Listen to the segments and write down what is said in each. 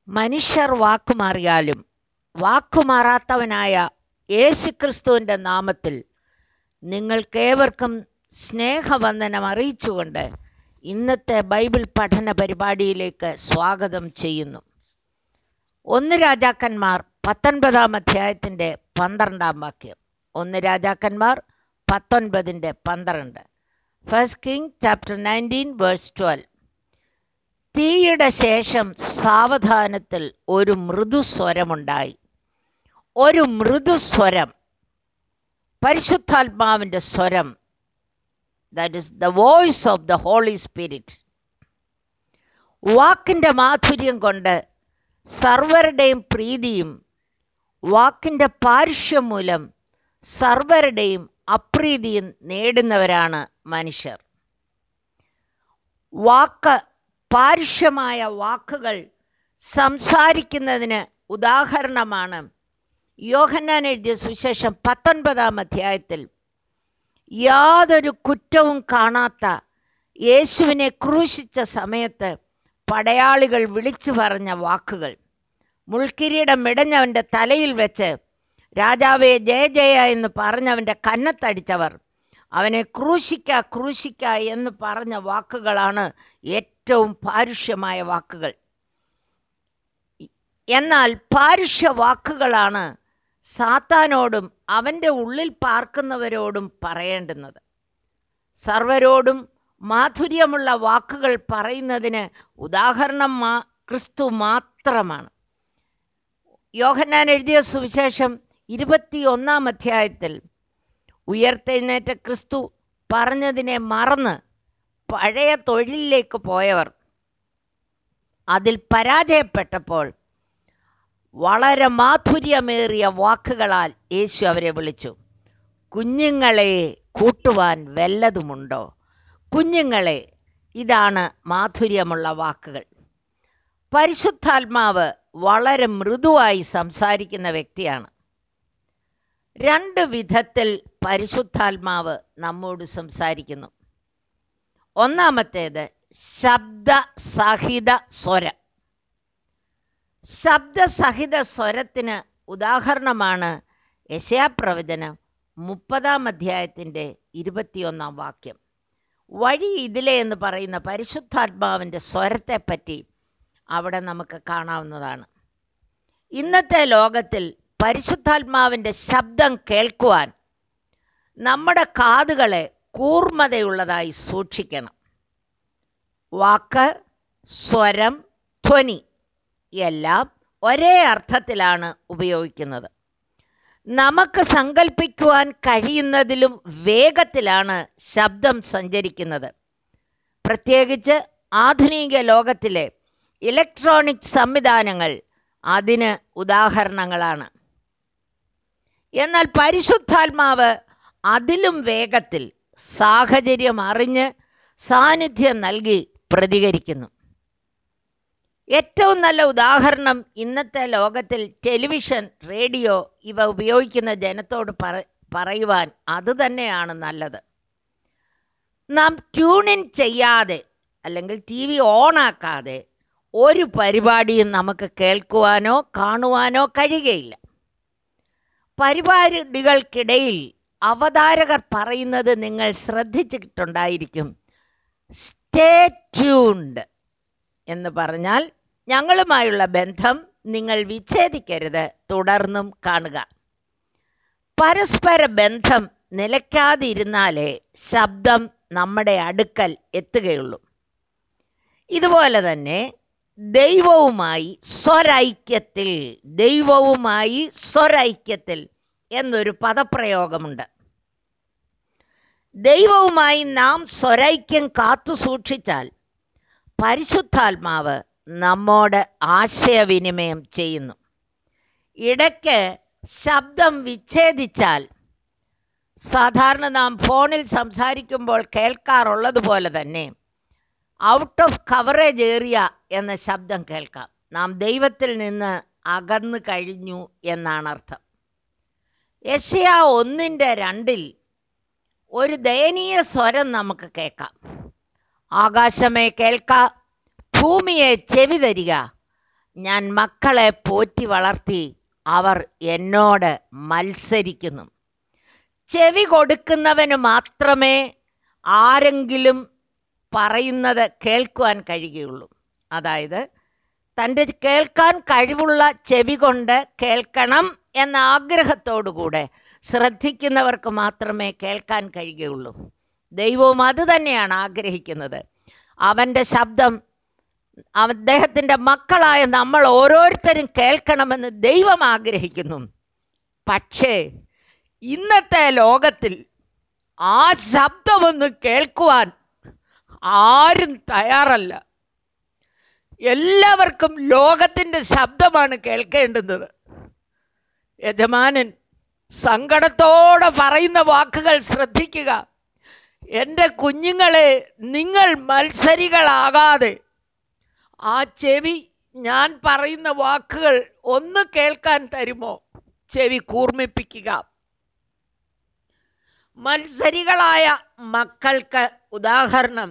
മനുഷ്യർ വാക്കുമാറിയാലും വാക്കുമാറാത്തവനായ യേശുക്രിസ്തുവിന്റെ നാമത്തിൽ നിങ്ങൾക്കേവർക്കും സ്നേഹവന്ദനം അറിയിച്ചുകൊണ്ട് ഇന്നത്തെ ബൈബിൾ പഠന പരിപാടിയിലേക്ക് സ്വാഗതം ചെയ്യുന്നു ഒന്ന് രാജാക്കന്മാർ പത്തൊൻപതാം അധ്യായത്തിൻ്റെ പന്ത്രണ്ടാം വാക്യം ഒന്ന് രാജാക്കന്മാർ പത്തൊൻപതിൻ്റെ പന്ത്രണ്ട് First King chapter nineteen verse twelve തീയുടെ ശേഷം സാവധാനത്തിൽ ഒരു മൃദുസ്വരമുണ്ടായി ഒരു മൃദുസ്വരം പരിശുദ്ധാത്മാവിൻ്റെ സ്വരം that is the voice of the Holy Spirit വാക്കിൻ്റെ മാധുര്യം കൊണ്ട് സർവരുടെയും പ്രീതിയും വാക്കിൻ്റെ പാരുഷ്യം മൂലം സർവരുടെയും അപ്രീതിയും നേടുന്നവരാണ് മനുഷ്യർ വാക്ക് പാരുഷ്യമായ വാക്കുകൾ സംസാരിക്കുന്നതിന് ഉദാഹരണമാണ് യോഹന്നാൻ എഴുതിയ സുശേഷം പത്തൊൻപതാം അധ്യായത്തിൽ യാതൊരു കുറ്റവും കാണാത്ത യേശുവിനെ ക്രൂശിച്ച സമയത്ത് പടയാളികൾ വിളിച്ചു പറഞ്ഞ വാക്കുകൾ മുൾക്കിരീടം ഇടഞ്ഞവൻ്റെ തലയിൽ വെച്ച് രാജാവെ ജയ ജയ എന്ന് പറഞ്ഞവൻ്റെ കന്നത്തടിച്ചവർ അവനെ ക്രൂശിക്ക ക്രൂശിക്ക എന്ന് പറഞ്ഞ വാക്കുകളാണ് ഏറ്റവും പാരുഷ്യമായ വാക്കുകൾ എന്നാൽ പാരുഷ്യ വാക്കുകളാണ് സാത്താനോടും അവൻ്റെ ഉള്ളിൽ പാർക്കുന്നവരോടും പറയേണ്ടുന്നത് സർവരോടും മാധുര്യമുള്ള വാക്കുകൾ പറയുന്നതിന് ഉദാഹരണം മാ ക്രിസ്തു മാത്രമാണ് യോഹന്നാൻ എഴുതിയ സുവിശേഷം ഇരുപത്തിയൊന്നാം അധ്യായത്തിൽ ഉയർത്തെഴുന്നേറ്റ ക്രിസ്തു പറഞ്ഞതിനെ മറന്ന് പഴയ തൊഴിലിലേക്ക് പോയവർ അതിൽ പരാജയപ്പെട്ടപ്പോൾ വളരെ മാധുര്യമേറിയ വാക്കുകളാൽ യേശു അവരെ വിളിച്ചു കുഞ്ഞുങ്ങളെ കൂട്ടുവാൻ വല്ലതുമുണ്ടോ കുഞ്ഞുങ്ങളെ ഇതാണ് മാധുര്യമുള്ള വാക്കുകൾ പരിശുദ്ധാത്മാവ് വളരെ മൃദുവായി സംസാരിക്കുന്ന വ്യക്തിയാണ് രണ്ട് വിധത്തിൽ പരിശുദ്ധാത്മാവ് നമ്മോട് സംസാരിക്കുന്നു ഒന്നാമത്തേത് ശബ്ദസഹിത സ്വരം ശബ്ദസഹിത സ്വരത്തിന് ഉദാഹരണമാണ് യശയാപ്രവചനം മുപ്പതാം അധ്യായത്തിൻ്റെ ഇരുപത്തിയൊന്നാം വാക്യം വഴി ഇതിലെ എന്ന് പറയുന്ന പരിശുദ്ധാത്മാവിൻ്റെ സ്വരത്തെപ്പറ്റി അവിടെ നമുക്ക് കാണാവുന്നതാണ് ഇന്നത്തെ ലോകത്തിൽ പരിശുദ്ധാത്മാവിൻ്റെ ശബ്ദം കേൾക്കുവാൻ നമ്മുടെ കാതുകളെ കൂർമ്മതയുള്ളതായി സൂക്ഷിക്കണം വാക്ക് സ്വരം ധ്വനി എല്ലാം ഒരേ അർത്ഥത്തിലാണ് ഉപയോഗിക്കുന്നത് നമുക്ക് സങ്കല്പിക്കുവാൻ കഴിയുന്നതിലും വേഗത്തിലാണ് ശബ്ദം സഞ്ചരിക്കുന്നത് പ്രത്യേകിച്ച് ആധുനിക ലോകത്തിലെ ഇലക്ട്രോണിക് സംവിധാനങ്ങൾ അതിന് ഉദാഹരണങ്ങളാണ് എന്നാൽ പരിശുദ്ധാത്മാവ് അതിലും വേഗത്തിൽ സാഹചര്യം അറിഞ്ഞ് സാന്നിധ്യം നൽകി പ്രതികരിക്കുന്നു ഏറ്റവും നല്ല ഉദാഹരണം ഇന്നത്തെ ലോകത്തിൽ ടെലിവിഷൻ റേഡിയോ ഇവ ഉപയോഗിക്കുന്ന ജനത്തോട് പറ പറയുവാൻ അത് തന്നെയാണ് നല്ലത് നാം ട്യൂണിൻ ചെയ്യാതെ അല്ലെങ്കിൽ ടി വി ഓണാക്കാതെ ഒരു പരിപാടിയും നമുക്ക് കേൾക്കുവാനോ കാണുവാനോ കഴിയുകയില്ല പരിപാടികൾക്കിടയിൽ അവതാരകർ പറയുന്നത് നിങ്ങൾ ശ്രദ്ധിച്ചിട്ടുണ്ടായിരിക്കും സ്റ്റേ ട്യൂൺഡ് എന്ന് പറഞ്ഞാൽ ഞങ്ങളുമായുള്ള ബന്ധം നിങ്ങൾ വിച്ഛേദിക്കരുത് തുടർന്നും കാണുക പരസ്പര ബന്ധം നിലയ്ക്കാതിരുന്നാലേ ശബ്ദം നമ്മുടെ അടുക്കൽ എത്തുകയുള്ളൂ ഇതുപോലെ തന്നെ ദൈവവുമായി സ്വരൈക്യത്തിൽ ദൈവവുമായി സ്വരൈക്യത്തിൽ എന്നൊരു പദപ്രയോഗമുണ്ട് ദൈവവുമായി നാം സ്വരൈക്യം കാത്തു സൂക്ഷിച്ചാൽ പരിശുദ്ധാത്മാവ് നമ്മോട് ആശയവിനിമയം ചെയ്യുന്നു ഇടയ്ക്ക് ശബ്ദം വിച്ഛേദിച്ചാൽ സാധാരണ നാം ഫോണിൽ സംസാരിക്കുമ്പോൾ കേൾക്കാറുള്ളത് പോലെ തന്നെ ഔട്ട് ഓഫ് കവറേജ് ഏറിയ എന്ന ശബ്ദം കേൾക്കാം നാം ദൈവത്തിൽ നിന്ന് അകന്നു കഴിഞ്ഞു എന്നാണ് അർത്ഥം യശയ ഒന്നിൻ്റെ രണ്ടിൽ ഒരു ദയനീയ സ്വരം നമുക്ക് കേൾക്കാം ആകാശമേ കേൾക്ക ഭൂമിയെ ചെവി തരിക ഞാൻ മക്കളെ പോറ്റി വളർത്തി അവർ എന്നോട് മത്സരിക്കുന്നു ചെവി കൊടുക്കുന്നവന് മാത്രമേ ആരെങ്കിലും പറയുന്നത് കേൾക്കുവാൻ കഴിയുകയുള്ളൂ അതായത് തൻ്റെ കേൾക്കാൻ കഴിവുള്ള ചെവി കൊണ്ട് കേൾക്കണം എന്ന ആഗ്രഹത്തോടുകൂടെ ശ്രദ്ധിക്കുന്നവർക്ക് മാത്രമേ കേൾക്കാൻ കഴിയുകയുള്ളൂ ദൈവവും അത് തന്നെയാണ് ആഗ്രഹിക്കുന്നത് അവൻ്റെ ശബ്ദം അദ്ദേഹത്തിൻ്റെ മക്കളായ നമ്മൾ ഓരോരുത്തരും കേൾക്കണമെന്ന് ദൈവം ആഗ്രഹിക്കുന്നു പക്ഷേ ഇന്നത്തെ ലോകത്തിൽ ആ ശബ്ദമൊന്ന് കേൾക്കുവാൻ ആരും തയ്യാറല്ല എല്ലാവർക്കും ലോകത്തിൻ്റെ ശബ്ദമാണ് കേൾക്കേണ്ടുന്നത് യജമാനൻ സങ്കടത്തോടെ പറയുന്ന വാക്കുകൾ ശ്രദ്ധിക്കുക എൻ്റെ കുഞ്ഞുങ്ങളെ നിങ്ങൾ മത്സരികളാകാതെ ആ ചെവി ഞാൻ പറയുന്ന വാക്കുകൾ ഒന്ന് കേൾക്കാൻ തരുമോ ചെവി കൂർമ്മിപ്പിക്കുക മത്സരികളായ മക്കൾക്ക് ഉദാഹരണം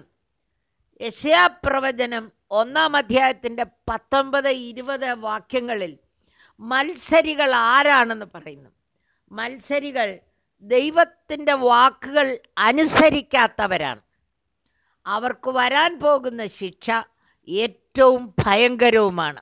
യശയാപ്രവചനം ഒന്നാം അധ്യായത്തിൻ്റെ പത്തൊമ്പത് ഇരുപത് വാക്യങ്ങളിൽ മത്സരികൾ ആരാണെന്ന് പറയുന്നു മത്സരികൾ ദൈവത്തിൻ്റെ വാക്കുകൾ അനുസരിക്കാത്തവരാണ് അവർക്ക് വരാൻ പോകുന്ന ശിക്ഷ ഏറ്റവും ഭയങ്കരവുമാണ്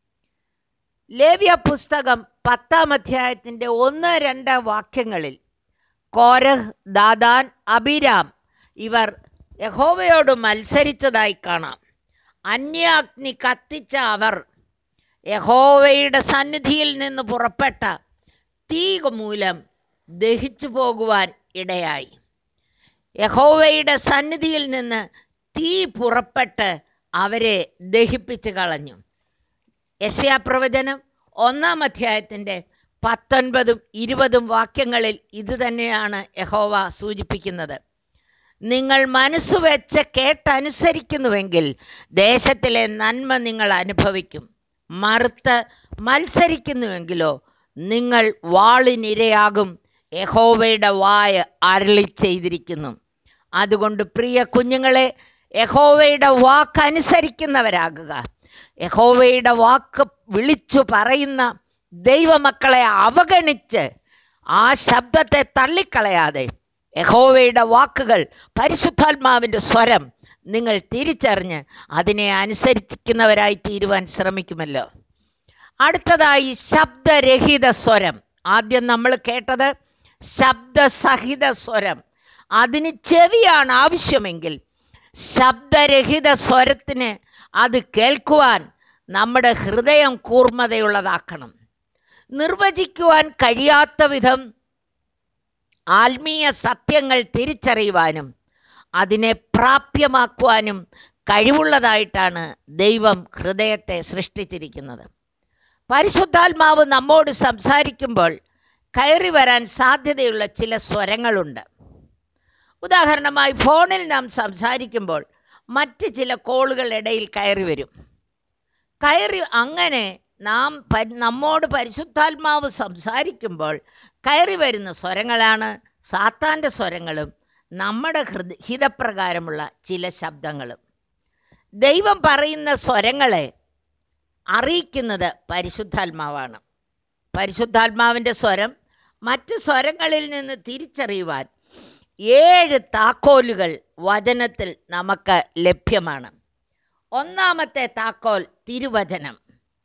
ലേവ്യ പുസ്തകം പത്താം അധ്യായത്തിൻ്റെ ഒന്ന് രണ്ട് വാക്യങ്ങളിൽ കോരഹ് ദാദാൻ അബിരാം ഇവർ യഹോവയോട് മത്സരിച്ചതായി കാണാം അന്യാഗ്നി കത്തിച്ച അവർ യഹോവയുടെ സന്നിധിയിൽ നിന്ന് പുറപ്പെട്ട തീ മൂലം ദഹിച്ചു പോകുവാൻ ഇടയായി യഹോവയുടെ സന്നിധിയിൽ നിന്ന് തീ പുറപ്പെട്ട് അവരെ ദഹിപ്പിച്ച് കളഞ്ഞു യശയാപ്രവചനം ഒന്നാം അധ്യായത്തിൻ്റെ പത്തൊൻപതും ഇരുപതും വാക്യങ്ങളിൽ ഇത് തന്നെയാണ് യഹോവ സൂചിപ്പിക്കുന്നത് നിങ്ങൾ മനസ്സുവെച്ച് കേട്ടനുസരിക്കുന്നുവെങ്കിൽ ദേശത്തിലെ നന്മ നിങ്ങൾ അനുഭവിക്കും മറുത്ത് മത്സരിക്കുന്നുവെങ്കിലോ നിങ്ങൾ വാളിനിരയാകും യഹോവയുടെ വായ അരളി ചെയ്തിരിക്കുന്നു അതുകൊണ്ട് പ്രിയ കുഞ്ഞുങ്ങളെ യഹോവയുടെ വാക്ക് അനുസരിക്കുന്നവരാകുക യഹോവയുടെ വാക്ക് വിളിച്ചു പറയുന്ന ദൈവമക്കളെ അവഗണിച്ച് ആ ശബ്ദത്തെ തള്ളിക്കളയാതെ യഹോവയുടെ വാക്കുകൾ പരിശുദ്ധാത്മാവിൻ്റെ സ്വരം നിങ്ങൾ തിരിച്ചറിഞ്ഞ് അതിനെ അനുസരിക്കുന്നവരായി തീരുവാൻ ശ്രമിക്കുമല്ലോ അടുത്തതായി ശബ്ദരഹിത സ്വരം ആദ്യം നമ്മൾ കേട്ടത് ശബ്ദസഹിത സ്വരം അതിന് ചെവിയാണ് ആവശ്യമെങ്കിൽ ശബ്ദരഹിത സ്വരത്തിന് അത് കേൾക്കുവാൻ നമ്മുടെ ഹൃദയം കൂർമ്മതയുള്ളതാക്കണം നിർവചിക്കുവാൻ കഴിയാത്ത വിധം ആത്മീയ സത്യങ്ങൾ തിരിച്ചറിയുവാനും അതിനെ പ്രാപ്യമാക്കുവാനും കഴിവുള്ളതായിട്ടാണ് ദൈവം ഹൃദയത്തെ സൃഷ്ടിച്ചിരിക്കുന്നത് പരിശുദ്ധാത്മാവ് നമ്മോട് സംസാരിക്കുമ്പോൾ കയറി വരാൻ സാധ്യതയുള്ള ചില സ്വരങ്ങളുണ്ട് ഉദാഹരണമായി ഫോണിൽ നാം സംസാരിക്കുമ്പോൾ മറ്റ് ചില കോളുകൾ ഇടയിൽ കയറി വരും കയറി അങ്ങനെ നാം നമ്മോട് പരിശുദ്ധാത്മാവ് സംസാരിക്കുമ്പോൾ കയറി വരുന്ന സ്വരങ്ങളാണ് സാത്താൻ്റെ സ്വരങ്ങളും നമ്മുടെ ഹൃദ ഹിതപ്രകാരമുള്ള ചില ശബ്ദങ്ങളും ദൈവം പറയുന്ന സ്വരങ്ങളെ അറിയിക്കുന്നത് പരിശുദ്ധാത്മാവാണ് പരിശുദ്ധാത്മാവിൻ്റെ സ്വരം മറ്റ് സ്വരങ്ങളിൽ നിന്ന് തിരിച്ചറിയുവാൻ ഏഴ് താക്കോലുകൾ വചനത്തിൽ നമുക്ക് ലഭ്യമാണ് ഒന്നാമത്തെ താക്കോൽ തിരുവചനം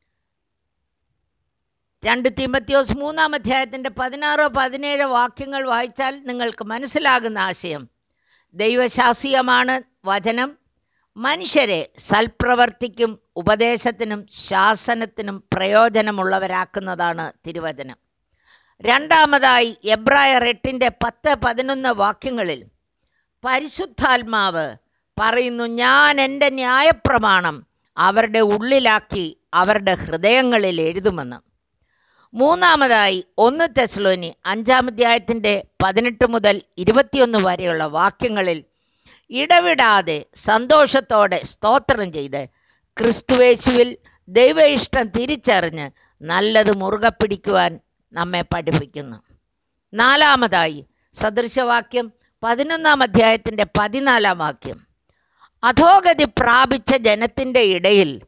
രണ്ട് തിമത്യോസ് മൂന്നാം അധ്യായത്തിൻ്റെ പതിനാറോ പതിനേഴോ വാക്യങ്ങൾ വായിച്ചാൽ നിങ്ങൾക്ക് മനസ്സിലാകുന്ന ആശയം ദൈവശാസ്ത്രീയമാണ് വചനം മനുഷ്യരെ സൽപ്രവർത്തിക്കും ഉപദേശത്തിനും ശാസനത്തിനും പ്രയോജനമുള്ളവരാക്കുന്നതാണ് തിരുവചനം രണ്ടാമതായി എബ്രായർ എട്ടിൻ്റെ പത്ത് പതിനൊന്ന് വാക്യങ്ങളിൽ പരിശുദ്ധാത്മാവ് പറയുന്നു ഞാൻ എൻ്റെ ന്യായപ്രമാണം അവരുടെ ഉള്ളിലാക്കി അവരുടെ ഹൃദയങ്ങളിൽ എഴുതുമെന്ന് മൂന്നാമതായി ഒന്ന് തെസ്ലോനി അഞ്ചാമധ്യായത്തിൻ്റെ പതിനെട്ട് മുതൽ ഇരുപത്തിയൊന്ന് വരെയുള്ള വാക്യങ്ങളിൽ ഇടവിടാതെ സന്തോഷത്തോടെ സ്തോത്രം ചെയ്ത് ക്രിസ്തുവേശുവിൽ ദൈവ ഇഷ്ടം തിരിച്ചറിഞ്ഞ് നല്ലത് മുറുകെ പിടിക്കുവാൻ നമ്മെ പഠിപ്പിക്കുന്നു നാലാമതായി സദൃശവാക്യം പതിനൊന്നാം അധ്യായത്തിൻ്റെ പതിനാലാം വാക്യം അധോഗതി പ്രാപിച്ച ജനത്തിൻ്റെ ഇടയിൽ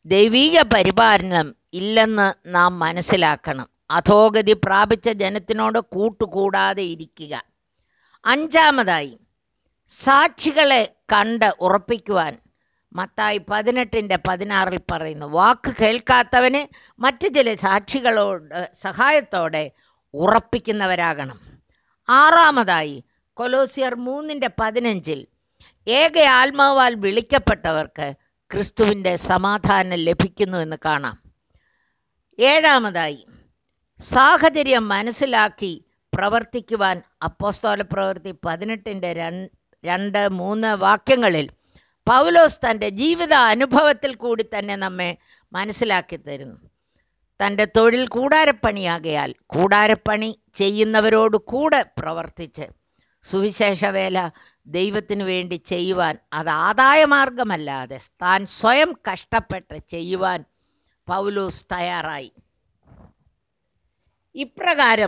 ദൈവീക പരിപാലനം ഇല്ലെന്ന് നാം മനസ്സിലാക്കണം അധോഗതി പ്രാപിച്ച ജനത്തിനോട് കൂട്ടുകൂടാതെ ഇരിക്കുക അഞ്ചാമതായി സാക്ഷികളെ കണ്ട് ഉറപ്പിക്കുവാൻ മത്തായി പതിനെട്ടിൻ്റെ പതിനാറിൽ പറയുന്നു വാക്ക് കേൾക്കാത്തവന് മറ്റു ചില സാക്ഷികളോട് സഹായത്തോടെ ഉറപ്പിക്കുന്നവരാകണം ആറാമതായി കൊലോസിയർ മൂന്നിൻ്റെ പതിനഞ്ചിൽ ഏക ആത്മാവാൽ വിളിക്കപ്പെട്ടവർക്ക് ക്രിസ്തുവിൻ്റെ സമാധാനം ലഭിക്കുന്നു എന്ന് കാണാം ഏഴാമതായി സാഹചര്യം മനസ്സിലാക്കി പ്രവർത്തിക്കുവാൻ അപ്പോസ്തോല പ്രവൃത്തി പതിനെട്ടിൻ്റെ രണ്ട് മൂന്ന് വാക്യങ്ങളിൽ പൗലോസ് തൻ്റെ ജീവിത അനുഭവത്തിൽ കൂടി തന്നെ നമ്മെ മനസ്സിലാക്കി തരുന്നു തൻ്റെ തൊഴിൽ കൂടാരപ്പണിയാകയാൽ കൂടാരപ്പണി ചെയ്യുന്നവരോട് കൂടെ പ്രവർത്തിച്ച് സുവിശേഷ വേല ദൈവത്തിന് വേണ്ടി ചെയ്യുവാൻ അത് ആദായമാർഗമല്ലാതെ താൻ സ്വയം കഷ്ടപ്പെട്ട് ചെയ്യുവാൻ പൗലോസ് തയ്യാറായി ഇപ്രകാരം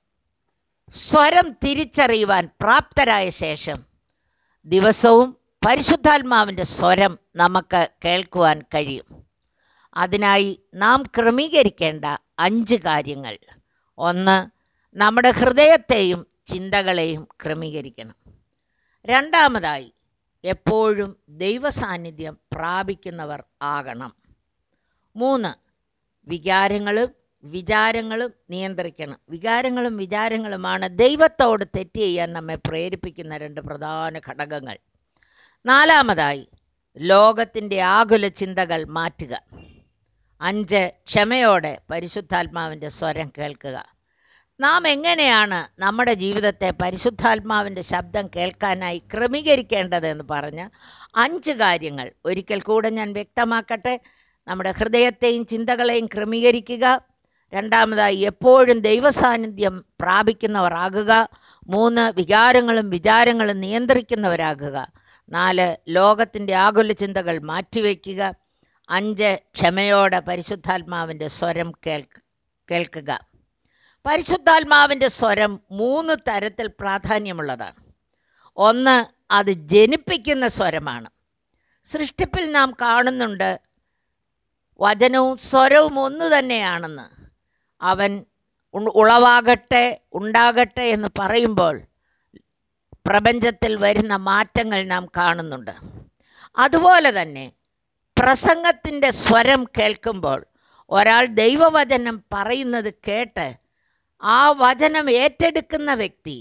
സ്വരം തിരിച്ചറിയുവാൻ പ്രാപ്തരായ ശേഷം ദിവസവും പരിശുദ്ധാത്മാവിൻ്റെ സ്വരം നമുക്ക് കേൾക്കുവാൻ കഴിയും അതിനായി നാം ക്രമീകരിക്കേണ്ട അഞ്ച് കാര്യങ്ങൾ ഒന്ന് നമ്മുടെ ഹൃദയത്തെയും ചിന്തകളെയും ക്രമീകരിക്കണം രണ്ടാമതായി എപ്പോഴും ദൈവസാന്നിധ്യം പ്രാപിക്കുന്നവർ ആകണം മൂന്ന് വികാരങ്ങളും വിചാരങ്ങളും നിയന്ത്രിക്കണം വികാരങ്ങളും വിചാരങ്ങളുമാണ് ദൈവത്തോട് തെറ്റ് ചെയ്യാൻ നമ്മെ പ്രേരിപ്പിക്കുന്ന രണ്ട് പ്രധാന ഘടകങ്ങൾ നാലാമതായി ലോകത്തിൻ്റെ ആകുല ചിന്തകൾ മാറ്റുക അഞ്ച് ക്ഷമയോടെ പരിശുദ്ധാത്മാവിൻ്റെ സ്വരം കേൾക്കുക നാം എങ്ങനെയാണ് നമ്മുടെ ജീവിതത്തെ പരിശുദ്ധാത്മാവിൻ്റെ ശബ്ദം കേൾക്കാനായി ക്രമീകരിക്കേണ്ടതെന്ന് പറഞ്ഞ് അഞ്ച് കാര്യങ്ങൾ ഒരിക്കൽ കൂടെ ഞാൻ വ്യക്തമാക്കട്ടെ നമ്മുടെ ഹൃദയത്തെയും ചിന്തകളെയും ക്രമീകരിക്കുക രണ്ടാമതായി എപ്പോഴും ദൈവസാന്നിധ്യം പ്രാപിക്കുന്നവർ ആകുക മൂന്ന് വികാരങ്ങളും വിചാരങ്ങളും നിയന്ത്രിക്കുന്നവരാകുക നാല് ലോകത്തിൻ്റെ ആകുല ചിന്തകൾ മാറ്റിവെക്കുക അഞ്ച് ക്ഷമയോടെ പരിശുദ്ധാത്മാവിൻ്റെ സ്വരം കേൾക്ക് കേൾക്കുക പരിശുദ്ധാത്മാവിൻ്റെ സ്വരം മൂന്ന് തരത്തിൽ പ്രാധാന്യമുള്ളതാണ് ഒന്ന് അത് ജനിപ്പിക്കുന്ന സ്വരമാണ് സൃഷ്ടിപ്പിൽ നാം കാണുന്നുണ്ട് വചനവും സ്വരവും ഒന്ന് തന്നെയാണെന്ന് അവൻ ഉളവാകട്ടെ ഉണ്ടാകട്ടെ എന്ന് പറയുമ്പോൾ പ്രപഞ്ചത്തിൽ വരുന്ന മാറ്റങ്ങൾ നാം കാണുന്നുണ്ട് അതുപോലെ തന്നെ പ്രസംഗത്തിൻ്റെ സ്വരം കേൾക്കുമ്പോൾ ഒരാൾ ദൈവവചനം പറയുന്നത് കേട്ട് ആ വചനം ഏറ്റെടുക്കുന്ന വ്യക്തി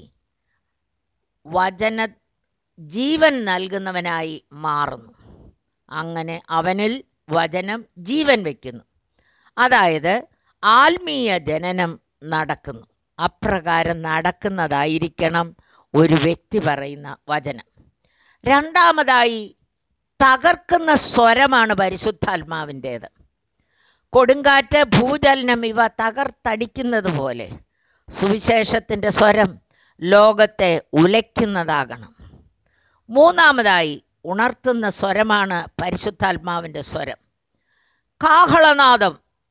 വചന ജീവൻ നൽകുന്നവനായി മാറുന്നു അങ്ങനെ അവനിൽ വചനം ജീവൻ വയ്ക്കുന്നു അതായത് ആത്മീയ ജനനം നടക്കുന്നു അപ്രകാരം നടക്കുന്നതായിരിക്കണം ഒരു വ്യക്തി പറയുന്ന വചനം രണ്ടാമതായി തകർക്കുന്ന സ്വരമാണ് പരിശുദ്ധാത്മാവിൻ്റേത് കൊടുങ്കാറ്റ് ഭൂചലനം ഇവ തകർത്തടിക്കുന്നത് പോലെ സുവിശേഷത്തിൻ്റെ സ്വരം ലോകത്തെ ഉലയ്ക്കുന്നതാകണം മൂന്നാമതായി ഉണർത്തുന്ന സ്വരമാണ് പരിശുദ്ധാത്മാവിൻ്റെ സ്വരം കാഹളനാദം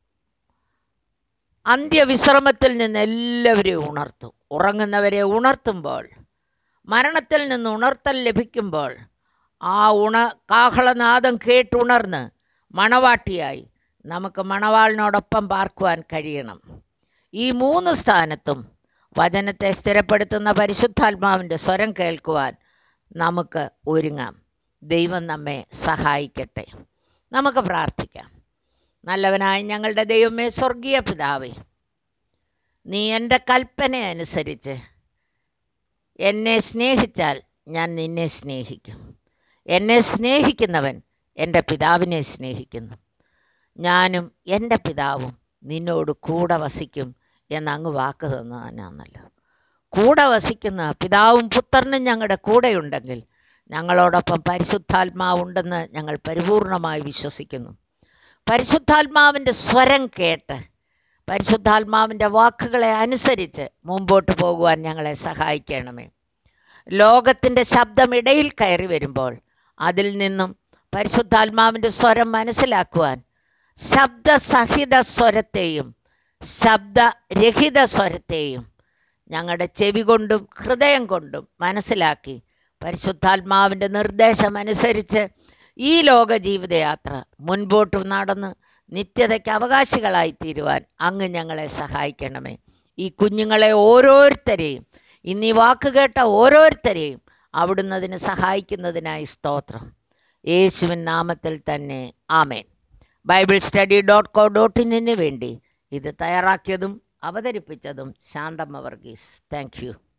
അന്ത്യവിശ്രമത്തിൽ നിന്ന് എല്ലാവരെയും ഉണർത്തും ഉറങ്ങുന്നവരെ ഉണർത്തുമ്പോൾ മരണത്തിൽ നിന്ന് ഉണർത്തൽ ലഭിക്കുമ്പോൾ ആ ഉണ കാഹളനാദം കേട്ടുണർന്ന് മണവാട്ടിയായി നമുക്ക് മണവാളിനോടൊപ്പം പാർക്കുവാൻ കഴിയണം ഈ മൂന്ന് സ്ഥാനത്തും വചനത്തെ സ്ഥിരപ്പെടുത്തുന്ന പരിശുദ്ധാത്മാവിൻ്റെ സ്വരം കേൾക്കുവാൻ നമുക്ക് ഒരുങ്ങാം ദൈവം നമ്മെ സഹായിക്കട്ടെ നമുക്ക് പ്രാർത്ഥിക്കാം നല്ലവനായ ഞങ്ങളുടെ ദൈവമേ സ്വർഗീയ പിതാവേ നീ എൻ്റെ കൽപ്പന അനുസരിച്ച് എന്നെ സ്നേഹിച്ചാൽ ഞാൻ നിന്നെ സ്നേഹിക്കും എന്നെ സ്നേഹിക്കുന്നവൻ എൻ്റെ പിതാവിനെ സ്നേഹിക്കുന്നു ഞാനും എൻ്റെ പിതാവും നിന്നോട് കൂടെ വസിക്കും എന്ന് അങ്ങ് വാക്ക് തന്നതാണല്ലോ കൂടെ വസിക്കുന്ന പിതാവും പുത്രനും ഞങ്ങളുടെ കൂടെയുണ്ടെങ്കിൽ ഞങ്ങളോടൊപ്പം പരിശുദ്ധാത്മാവുണ്ടെന്ന് ഞങ്ങൾ പരിപൂർണമായി വിശ്വസിക്കുന്നു പരിശുദ്ധാത്മാവിൻ്റെ സ്വരം കേട്ട് പരിശുദ്ധാത്മാവിൻ്റെ വാക്കുകളെ അനുസരിച്ച് മുമ്പോട്ട് പോകുവാൻ ഞങ്ങളെ സഹായിക്കണമേ ലോകത്തിൻ്റെ ശബ്ദം ഇടയിൽ കയറി വരുമ്പോൾ അതിൽ നിന്നും പരിശുദ്ധാത്മാവിൻ്റെ സ്വരം മനസ്സിലാക്കുവാൻ ശബ്ദസഹിത സ്വരത്തെയും ശബ്ദരഹിത സ്വരത്തെയും ഞങ്ങളുടെ ചെവി കൊണ്ടും ഹൃദയം കൊണ്ടും മനസ്സിലാക്കി പരിശുദ്ധാത്മാവിൻ്റെ നിർദ്ദേശം അനുസരിച്ച് ഈ ലോക ജീവിതയാത്ര മുൻപോട്ട് നടന്ന് നിത്യതയ്ക്ക് അവകാശികളായി തീരുവാൻ അങ്ങ് ഞങ്ങളെ സഹായിക്കണമേ ഈ കുഞ്ഞുങ്ങളെ ഓരോരുത്തരെയും ഇന്ന് ഈ വാക്ക് കേട്ട ഓരോരുത്തരെയും അവിടുന്ന് അതിന് സഹായിക്കുന്നതിനായി സ്തോത്രം യേശുവിൻ നാമത്തിൽ തന്നെ ആമേൻ Bible study dot co dot ഇന്നിന് വേണ്ടി ഇത് തയ്യാറാക്കിയതും അവതരിപ്പിച്ചതും ശാന്തമ്മ വർഗീസ് താങ്ക് യു